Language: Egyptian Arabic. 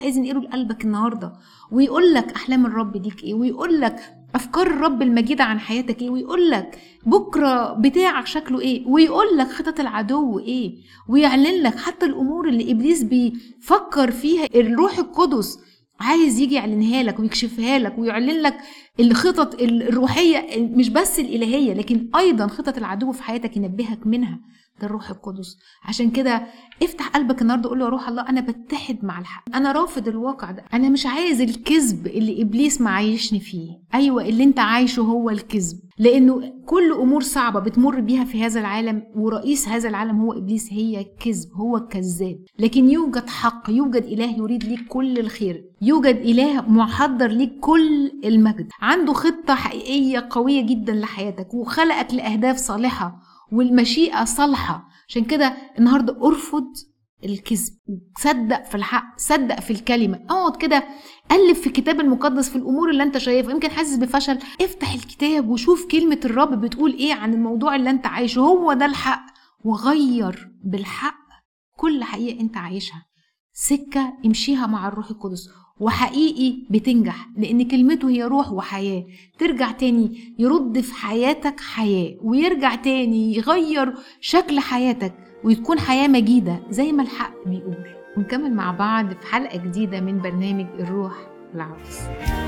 عايز ينقله لقلبك النهارده ويقول لك احلام الرب ليك ايه ويقول لك افكار الرب المجيده عن حياتك ايه ويقول لك بكره بتاعك شكله ايه ويقول لك خطط العدو ايه ويعلن لك حتى الامور اللي ابليس بيفكر فيها الروح القدس عايز يجي يعلنها لك ويكشفها لك ويعلن لك الخطط الروحيه مش بس الالهيه لكن ايضا خطط العدو في حياتك ينبهك منها ده الروح القدس عشان كده افتح قلبك النهارده قول له يا روح الله انا بتحد مع الحق انا رافض الواقع ده انا مش عايز الكذب اللي ابليس معيشني فيه ايوه اللي انت عايشه هو الكذب لانه كل امور صعبه بتمر بيها في هذا العالم ورئيس هذا العالم هو ابليس هي كذب هو الكذاب لكن يوجد حق يوجد اله يريد ليك كل الخير يوجد اله محضر ليك كل المجد عنده خطه حقيقيه قويه جدا لحياتك وخلقك لاهداف صالحه والمشيئه صالحه عشان كده النهارده ارفض الكذب صدق في الحق صدق في الكلمه اقعد كده قلب في الكتاب المقدس في الامور اللي انت شايفها يمكن حاسس بفشل افتح الكتاب وشوف كلمه الرب بتقول ايه عن الموضوع اللي انت عايشه هو ده الحق وغير بالحق كل حقيقه انت عايشها سكه امشيها مع الروح القدس وحقيقي بتنجح لان كلمته هي روح وحياه ترجع تاني يرد في حياتك حياه ويرجع تاني يغير شكل حياتك وتكون حياه مجيده زي ما الحق بيقول ونكمل مع بعض في حلقه جديده من برنامج الروح العروس